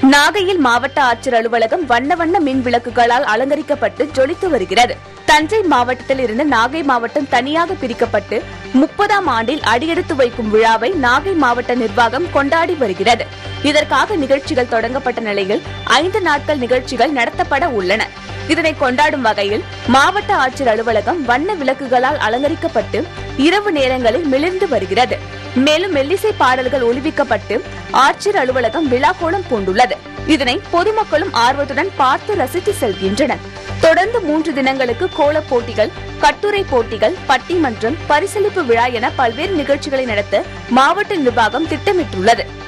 நாகையில் மாவட்ட ஆட்சியர் அலுவலகம் வண்ண வண்ண மின் விளக்குகளால் அலங்கரிக்கப்பட்டு ஜொலித்து வருகிறது தஞ்சை மாவட்டத்தில் இருந்து நாகை மாவட்டம் தனியாக பிரிக்கப்பட்டு முப்பதாம் ஆண்டில் அடியெடுத்து வைக்கும் விழாவை நாகை மாவட்ட நிர்வாகம் கொண்டாடி வருகிறது இதற்காக நிகழ்ச்சிகள் தொடங்கப்பட்ட நிலையில் ஐந்து நாட்கள் நிகழ்ச்சிகள் நடத்தப்பட உள்ளன இதனை கொண்டாடும் வகையில் மாவட்ட ஆட்சியர் அலுவலகம் வண்ண விளக்குகளால் அலங்கரிக்கப்பட்டு இரவு நேரங்களில் மிளிர்ந்து வருகிறது மேலும் மெல்லிசை பாடல்கள் ஒலிவிக்கப்பட்டு ஆட்சியர் அலுவலகம் விழாக்கோலம் பூண்டுள்ளது இதனை பொதுமக்களும் ஆர்வத்துடன் பார்த்து ரசித்து செல்கின்றனர் தொடர்ந்து மூன்று தினங்களுக்கு கோலப் போட்டிகள் கட்டுரை போட்டிகள் பட்டிமன்றம் பரிசளிப்பு விழா என பல்வேறு நிகழ்ச்சிகளை நடத்த மாவட்ட நிர்வாகம் திட்டமிட்டுள்ளது